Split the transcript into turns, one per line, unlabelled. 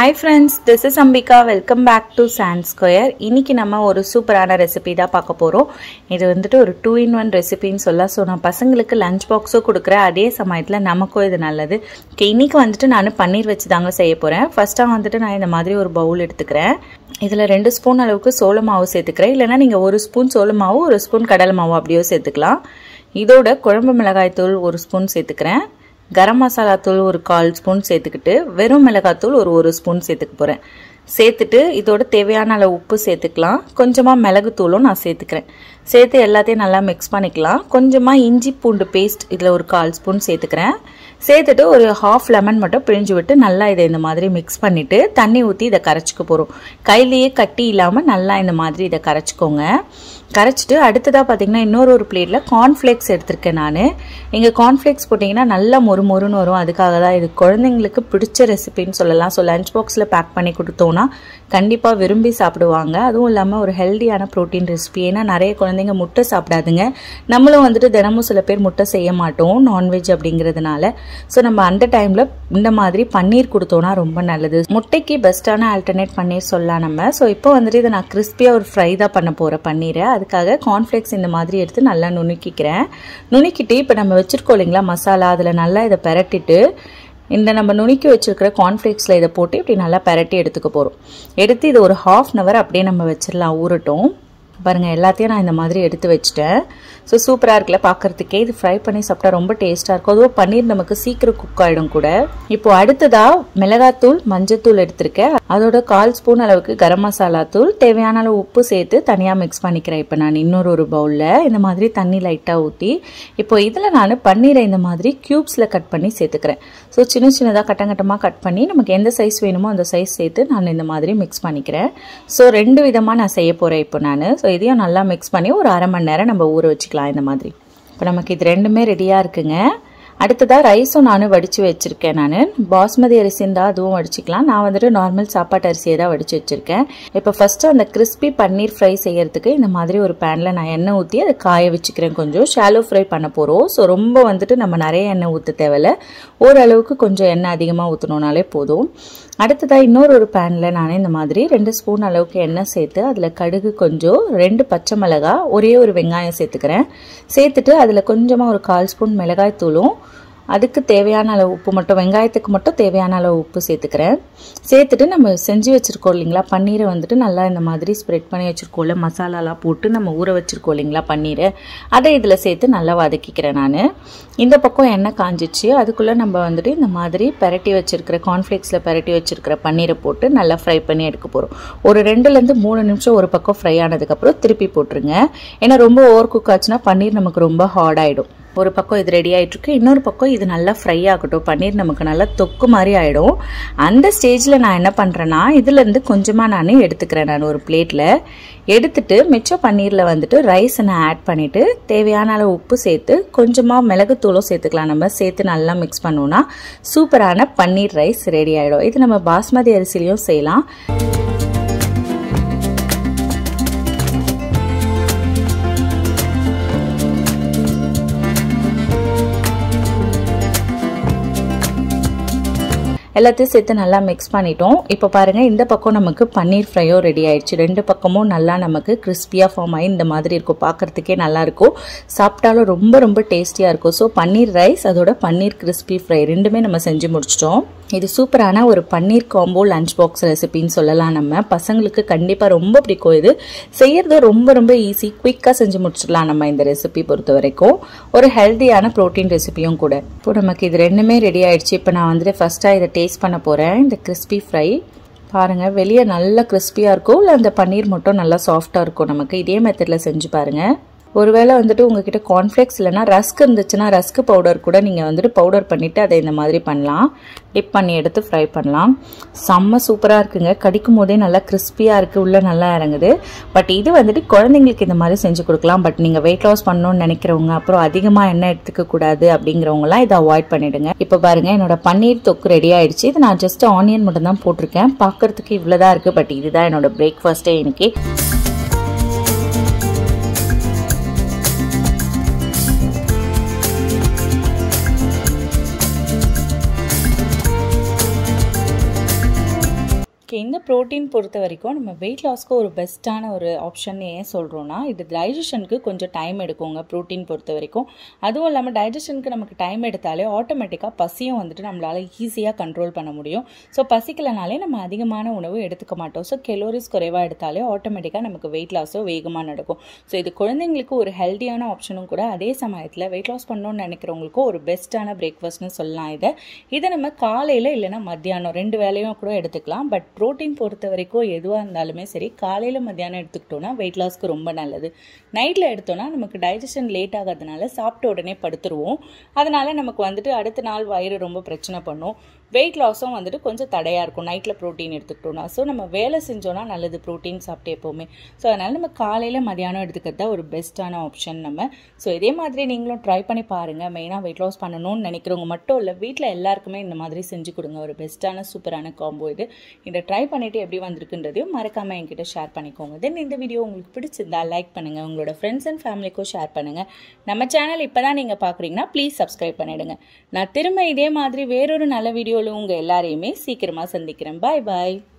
hi friends this is Ambika welcome back to sand square இன்னைக்கு நம்ம ஒரு சூப்பரான ரெசிபி தான் பார்க்க போகிறோம் இது வந்துட்டு ஒரு டூ இன் ஒன் ரெசிபின்னு சொல்ல ஸோ நான் பசங்களுக்கு லஞ்ச் பாக்ஸும் கொடுக்குறேன் அதே சமயத்தில் நமக்கும் இது நல்லது Okay, இன்னைக்கு வந்துட்டு நான் பன்னீர் வச்சு தாங்க செய்ய போகிறேன் ஃபர்ஸ்ட்டாக வந்துட்டு நான் இந்த மாதிரி ஒரு பவுல் எடுத்துக்கிறேன் இதில் ரெண்டு ஸ்பூன் அளவுக்கு சோள மாவு சேர்த்துக்கிறேன் இல்லைன்னா நீங்கள் ஒரு ஸ்பூன் சோள மாவு ஒரு ஸ்பூன் கடலை மாவு அப்படியோ சேர்த்துக்கலாம் இதோட குழம்பு மிளகாய் தூள் ஒரு ஸ்பூன் சேர்த்துக்கிறேன் கரம் மசாலா தூள் ஒரு கால் ஸ்பூன் சேர்த்துக்கிட்டு வெறும் மிளகாத்தூள் ஒரு ஒரு ஸ்பூன் சேர்த்துக்க போகிறேன் சேர்த்துட்டு இதோட தேவையான அளவு உப்பு சேர்த்துக்கலாம் கொஞ்சமாக மிளகுத்தூளும் நான் சேர்த்துக்கிறேன் சேர்த்து எல்லாத்தையும் நல்லா மிக்ஸ் பண்ணிக்கலாம் கொஞ்சமாக இஞ்சி பூண்டு பேஸ்ட் இதில் ஒரு கால் ஸ்பூன் சேர்த்துக்கிறேன் சேர்த்துட்டு ஒரு ஹாஃப் லெமன் மட்டும் பிழிஞ்சு விட்டு நல்லா இதை இந்த மாதிரி மிக்ஸ் பண்ணிவிட்டு தண்ணி ஊற்றி இதை கரைச்சிக்க போகிறோம் கையிலேயே கட்டி இல்லாமல் நல்லா இந்த மாதிரி இதை கரைச்சிக்கோங்க கரைச்சிட்டு அடுத்ததாக பார்த்தீங்கன்னா இன்னொரு ஒரு பிளேட்டில் கார்ன்ஃப்ளேக்ஸ் எடுத்திருக்கேன் நான் இங்கே கார்ன்ஃப்ளேக்ஸ் போட்டிங்கன்னா நல்லா மொறு மொறுன்னு வரும் அதுக்காக தான் இது குழந்தைங்களுக்கு பிடிச்ச ரெசிபின்னு சொல்லலாம் ஸோ லஞ்ச் பாக்ஸில் பேக் பண்ணி கொடுத்தோன்னா கண்டிப்பாக விரும்பி சாப்பிடுவாங்க அதுவும் இல்லாமல் ஒரு ஹெல்த்தியான ப்ரோட்டீன் ரெசிபி ஏன்னா நிறைய குழந்தைங்க முட்டை சாப்பிடாதுங்க நம்மளும் வந்துட்டு தினமும் சில பேர் முட்டை செய்ய மாட்டோம் நான்வெஜ் அப்படிங்கிறதுனால ஸோ நம்ம அந்த டைமில் இந்த மாதிரி பன்னீர் கொடுத்தோன்னா ரொம்ப நல்லது முட்டைக்கு பெஸ்ட்டான ஆல்டர்னேட் பன்னீர் சொல்லலாம் நம்ம ஸோ இப்போ வந்துட்டு இதை நான் கிறிஸ்பியாக ஒரு ஃப்ரை தான் பண்ண போகிறேன் பன்னீரை அதுக்காக கார்ன்ஃப்ளேக்ஸ் இந்த மாதிரி எடுத்து நல்லா நுணுக்கிக்கிறேன் நுணுக்கிட்டு இப்போ நம்ம வச்சுருக்கோம் இல்லைங்களா மசாலா அதில் நல்லா இதை பெரட்டிட்டு இந்த நம்ம நுணுக்கி வச்சிருக்கிற கார்ன்ஃப்ளேக்ஸில் இதை போட்டு இப்படி நல்லா பெரட்டி எடுத்துக்க போகிறோம் எடுத்து இது ஒரு ஹாஃப் அன் அவர் அப்படியே நம்ம வச்சிடலாம் ஊறட்டும் பாருங்கள் எல்லாத்தையும் நான் இந்த மாதிரி எடுத்து வச்சுட்டேன் ஸோ சூப்பராக இருக்குல்ல பார்க்குறதுக்கே இது ஃப்ரை பண்ணி சாப்பிட்டா ரொம்ப டேஸ்ட்டாக இருக்கும் அதுவும் பன்னீர் நமக்கு சீக்கிரம் குக் ஆகிடும் கூட இப்போ அடுத்ததாக மிளகாத்தூள் மஞ்சத்தூள் எடுத்திருக்கேன் அதோட கால் ஸ்பூன் அளவுக்கு கரம் மசாலா தூள் தேவையான அளவு உப்பு சேர்த்து தனியாக மிக்ஸ் பண்ணிக்கிறேன் இப்போ நான் இன்னொரு ஒரு பவுலில் இந்த மாதிரி தண்ணி லைட்டாக ஊற்றி இப்போ இதில் நான் பன்னீரை இந்த மாதிரி க்யூப்ஸில் கட் பண்ணி சேர்த்துக்கிறேன் ஸோ சின்ன சின்னதாக கட்டங்கட்டமாக கட் பண்ணி நமக்கு எந்த சைஸ் வேணுமோ அந்த சைஸ் சேர்த்து நான் இந்த மாதிரி மிக்ஸ் பண்ணிக்கிறேன் ஸோ ரெண்டு விதமாக நான் செய்ய போகிறேன் இப்போ நான் ஸோ இதையும் நல்லா மிக்ஸ் பண்ணி ஒரு அரை மணி நேரம் நம்ம ஊற வச்சுக்கலாம் இந்த மாதிரி இப்போ நமக்கு இது ரெண்டுமே ரெடியாக இருக்குங்க அடுத்ததாக ரைஸும் நான் வடித்து வச்சுருக்கேன் நான் பாஸ்மதி அரிசி இருந்தால் அதுவும் வடிச்சிக்கலாம் நான் வந்துட்டு நார்மல் சாப்பாட்டு அரிசியை தான் வடித்து வச்சுருக்கேன் இப்போ ஃபஸ்ட்டு அந்த கிறிஸ்பி பன்னீர் ஃப்ரை செய்யறதுக்கு இந்த மாதிரி ஒரு பேனில் நான் எண்ணெய் ஊற்றி அதை காய வச்சுக்கிறேன் கொஞ்சம் ஷாலோ ஃப்ரை பண்ண போகிறோம் ஸோ ரொம்ப வந்துட்டு நம்ம நிறைய எண்ணெய் ஊற்ற தேவையில்ல ஓரளவுக்கு கொஞ்சம் எண்ணெய் அதிகமாக ஊற்றணுனாலே போதும் அடுத்ததாக இன்னொரு ஒரு பேனில் நான் இந்த மாதிரி ரெண்டு ஸ்பூன் அளவுக்கு எண்ணெய் சேர்த்து அதில் கடுகு கொஞ்சம் ரெண்டு பச்சை மிளகா ஒரே ஒரு வெங்காயம் சேர்த்துக்கிறேன் சேர்த்துட்டு அதில் கொஞ்சமாக ஒரு கால் ஸ்பூன் மிளகாய் தூளும் அதுக்கு தேவையான அளவு உப்பு மட்டும் வெங்காயத்துக்கு மட்டும் தேவையான அளவு உப்பு சேர்த்துக்கிறேன் சேர்த்துட்டு நம்ம செஞ்சு வச்சுருக்கோம் இல்லைங்களா பன்னீரை வந்துட்டு நல்லா இந்த மாதிரி ஸ்ப்ரெட் பண்ணி வச்சுருக்கோம்ல மசாலாலாம் போட்டு நம்ம ஊற வச்சுருக்கோம் இல்லைங்களா பன்னீரை அதை இதில் சேர்த்து நல்லா வதக்கிக்கிறேன் நான் இந்த பக்கம் எண்ணெய் காஞ்சிச்சு அதுக்குள்ளே நம்ம வந்துட்டு இந்த மாதிரி பெரட்டி வச்சுருக்கிற கார்ன்ஃப்ளேக்ஸில் பெரட்டி வச்சுருக்கிற பன்னீரை போட்டு நல்லா ஃப்ரை பண்ணி எடுக்க போகிறோம் ஒரு ரெண்டுலேருந்து மூணு நிமிஷம் ஒரு பக்கம் ஃப்ரை ஆனதுக்கப்புறம் திருப்பி போட்டுருங்க ஏன்னா ரொம்ப ஓவர் குக் ஆச்சுன்னா பன்னீர் நமக்கு ரொம்ப ஹார்ட் ஆகிடும் ஒரு பக்கம் இது ரெடி ஆகிட்டுருக்கு இன்னொரு பக்கம் இது நல்லா ஃப்ரை ஆகட்டும் பன்னீர் நமக்கு நல்லா தொக்கு மாதிரி ஆகிடும் அந்த ஸ்டேஜில் நான் என்ன பண்ணுறேன்னா இதுலேருந்து கொஞ்சமாக நான் எடுத்துக்கிறேன் நான் ஒரு பிளேட்டில் எடுத்துட்டு மிச்சம் பன்னீரில் வந்துட்டு ரைஸை நான் ஆட் பண்ணிவிட்டு தேவையான அளவு உப்பு சேர்த்து கொஞ்சமாக மிளகுத்தூளும் சேர்த்துக்கலாம் நம்ம சேர்த்து நல்லா மிக்ஸ் பண்ணோன்னா சூப்பரான பன்னீர் ரைஸ் ரெடி ஆகிடும் இது நம்ம பாஸ்மதி அரிசிலையும் செய்யலாம் எல்லாத்தையும் சேர்த்து நல்லா மிக்ஸ் பண்ணிட்டோம் இப்போ பாருங்கள் இந்த பக்கம் நமக்கு பன்னீர் ஃப்ரையும் ரெடி ஆயிடுச்சு ரெண்டு பக்கமும் நல்லா நமக்கு கிறிஸ்பியாக ஃபார்ம் ஆகி இந்த மாதிரி இருக்கும் பார்க்குறதுக்கே நல்லாயிருக்கும் சாப்பிட்டாலும் ரொம்ப ரொம்ப டேஸ்டியாக இருக்கும் ஸோ பன்னீர் ரைஸ் அதோட பன்னீர் கிறிஸ்பி ஃப்ரை ரெண்டுமே நம்ம செஞ்சு முடிச்சிட்டோம் இது சூப்பரான ஒரு பன்னீர் காம்போ லஞ்ச் பாக்ஸ் ரெசிபின்னு சொல்லலாம் நம்ம பசங்களுக்கு கண்டிப்பாக ரொம்ப பிடிக்கும் இது செய்யறது ரொம்ப ரொம்ப ஈஸி குயிக்காக செஞ்சு முடிச்சிடலாம் நம்ம இந்த ரெசிபி பொறுத்த வரைக்கும் ஒரு ஹெல்த்தியான ப்ரோட்டீன் ரெசிபியும் கூட இப்போ நமக்கு இது ரெண்டுமே ரெடி ஆயிடுச்சு இப்போ நான் வந்துட்டு ஃபஸ்ட்டாக இதை டேஸ்ட் பண்ண போகிறேன் இந்த கிறிஸ்பி ஃப்ரை பாருங்கள் வெளியே நல்லா கிறிஸ்பியாக இருக்கும் இல்லை அந்த பன்னீர் மட்டும் நல்லா சாஃப்டாக இருக்கும் நமக்கு இதே மெத்தடில் செஞ்சு பாருங்கள் ஒருவேளை வந்துட்டு உங்ககிட்ட கார்ன்ஃப்ளேக்ஸ் இல்லைனா ரஸ்க் இருந்துச்சுன்னா ரஸ்க் பவுடர் கூட நீங்கள் வந்துட்டு பவுடர் பண்ணிவிட்டு அதை இந்த மாதிரி பண்ணலாம் டிப் பண்ணி எடுத்து ஃப்ரை பண்ணலாம் செம்ம சூப்பராக இருக்குங்க கடிக்கும் போதே நல்லா கிறிஸ்பியாக இருக்குது உள்ளே நல்லா இறங்குது பட் இது வந்துட்டு குழந்தைங்களுக்கு இந்த மாதிரி செஞ்சு கொடுக்கலாம் பட் நீங்கள் வெயிட் லாஸ் பண்ணணும்னு நினைக்கிறவங்க அப்புறம் அதிகமாக எண்ணெய் எடுத்துக்க கூடாது அப்படிங்கிறவங்களாம் இதை அவாய்ட் பண்ணிவிடுங்க இப்போ பாருங்கள் என்னோட பன்னீர் தொக்கு ரெடி ஆயிடுச்சு இது நான் ஜஸ்ட் ஆனியன் மட்டும் தான் போட்டிருக்கேன் பார்க்கறதுக்கு இவ்வளோதான் இருக்குது பட் இதுதான் என்னோட பிரேக்ஃபாஸ்ட்டே இன்னைக்கு வந்து ப்ரோட்டீன் பொறுத்த வரைக்கும் நம்ம வெயிட் லாஸ்க்கு ஒரு பெஸ்ட்டான ஒரு ஆப்ஷன் ஏன் சொல்கிறோன்னா இது டைஜஷனுக்கு கொஞ்சம் டைம் எடுக்குங்க ப்ரோட்டீன் பொறுத்த வரைக்கும் அதுவும் இல்லாமல் டைஜஷனுக்கு நமக்கு டைம் எடுத்தாலே ஆட்டோமேட்டிக்காக பசியும் வந்துட்டு நம்மளால் ஈஸியாக கண்ட்ரோல் பண்ண முடியும் ஸோ பசிக்கலனாலே நம்ம அதிகமான உணவு எடுத்துக்க மாட்டோம் ஸோ கெலோரிஸ் குறைவாக எடுத்தாலே ஆட்டோமேட்டிக்காக நமக்கு வெயிட் லாஸோ வேகமாக நடக்கும் ஸோ இது குழந்தைங்களுக்கு ஒரு ஹெல்த்தியான ஆப்ஷனும் கூட அதே சமயத்தில் வெயிட் லாஸ் பண்ணணும்னு நினைக்கிறவங்களுக்கும் ஒரு பெஸ்ட்டான பிரேக்ஃபாஸ்ட்னு சொல்லலாம் இதை இதை நம்ம காலையில் இல்லைன்னா மத்தியானம் ரெண்டு வேலையும் கூட எடுத்துக்கலாம் பட் ப்ரோட்டீன் பொறுத்த வரைக்கும் எதுவாக இருந்தாலுமே சரி காலையில் மத்தியானம் எடுத்துக்கிட்டோன்னா வெயிட் லாஸ்க்கு ரொம்ப நல்லது நைட்டில் எடுத்தோன்னா நமக்கு டைஜஷன் லேட் ஆகாதனால சாப்பிட்ட உடனே படுத்துருவோம் அதனால நமக்கு வந்துட்டு அடுத்த நாள் வயிறு ரொம்ப பிரச்சனை பண்ணும் வெயிட் லாஸும் வந்துட்டு கொஞ்சம் தடையாக இருக்கும் நைட்டில் ப்ரோட்டீன் எடுத்துக்கிட்டோம்னா ஸோ நம்ம வேலை செஞ்சோன்னா நல்லது ப்ரோட்டீன் சாப்பிட்டு எப்போவுமே ஸோ அதனால் நம்ம காலையில் மதியானம் எடுத்துக்கிறது தான் ஒரு பெஸ்ட்டான ஆப்ஷன் நம்ம ஸோ இதே மாதிரி நீங்களும் ட்ரை பண்ணி பாருங்கள் மெயினாக வெயிட் லாஸ் பண்ணணும்னு நினைக்கிறவங்க மட்டும் இல்லை வீட்டில் எல்லாருக்குமே இந்த மாதிரி செஞ்சு கொடுங்க ஒரு பெஸ்ட்டான சூப்பரான காம்போ இது இதை ட்ரை பண்ணிவிட்டு எப்படி வந்திருக்குன்றதையும் மறக்காமல் என்கிட்ட ஷேர் பண்ணிக்கோங்க தென் இந்த வீடியோ உங்களுக்கு பிடிச்சிருந்தா லைக் பண்ணுங்கள் உங்களோட ஃப்ரெண்ட்ஸ் அண்ட் ஃபேமிலிக்கும் ஷேர் பண்ணுங்கள் நம்ம சேனல் இப்போ தான் நீங்கள் பார்க்குறீங்கன்னா ப்ளீஸ் சப்ஸ்கிரைப் பண்ணிவிடுங்க நான் திரும்ப இதே மாதிரி வேறொரு நல்ல வீடியோவில் உங்கள் எல்லாரையுமே சீக்கிரமாக சந்திக்கிறேன் பாய் பாய்